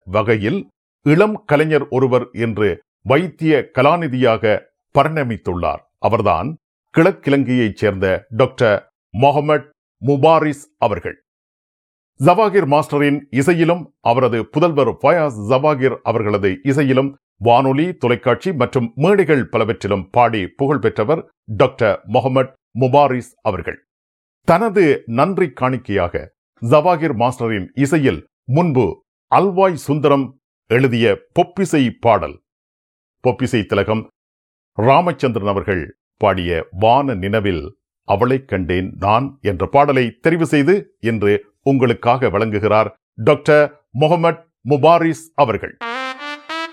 வகையில் இளம் கலைஞர் ஒருவர் என்று வைத்திய கலாநிதியாக பரிணமித்துள்ளார் அவர்தான் கிழக்கிழங்கையைச் சேர்ந்த டாக்டர் மொஹமட் முபாரிஸ் அவர்கள் ஜவாகிர் மாஸ்டரின் இசையிலும் அவரது புதல்வர் ஃபயாஸ் ஜவாகிர் அவர்களது இசையிலும் வானொலி தொலைக்காட்சி மற்றும் மேடைகள் பலவற்றிலும் பாடி புகழ் பெற்றவர் டாக்டர் முகமது முபாரிஸ் அவர்கள் தனது நன்றி காணிக்கையாக ஜவாகிர் மாஸ்டரின் இசையில் முன்பு அல்வாய் சுந்தரம் எழுதிய பொப்பிசை பாடல் பொப்பிசை திலகம் ராமச்சந்திரன் அவர்கள் பாடிய வான நினவில் அவளைக் கண்டேன் நான் என்ற பாடலை தெரிவு செய்து இன்று உங்களுக்காக வழங்குகிறார் டாக்டர் முகமது முபாரிஸ் அவர்கள்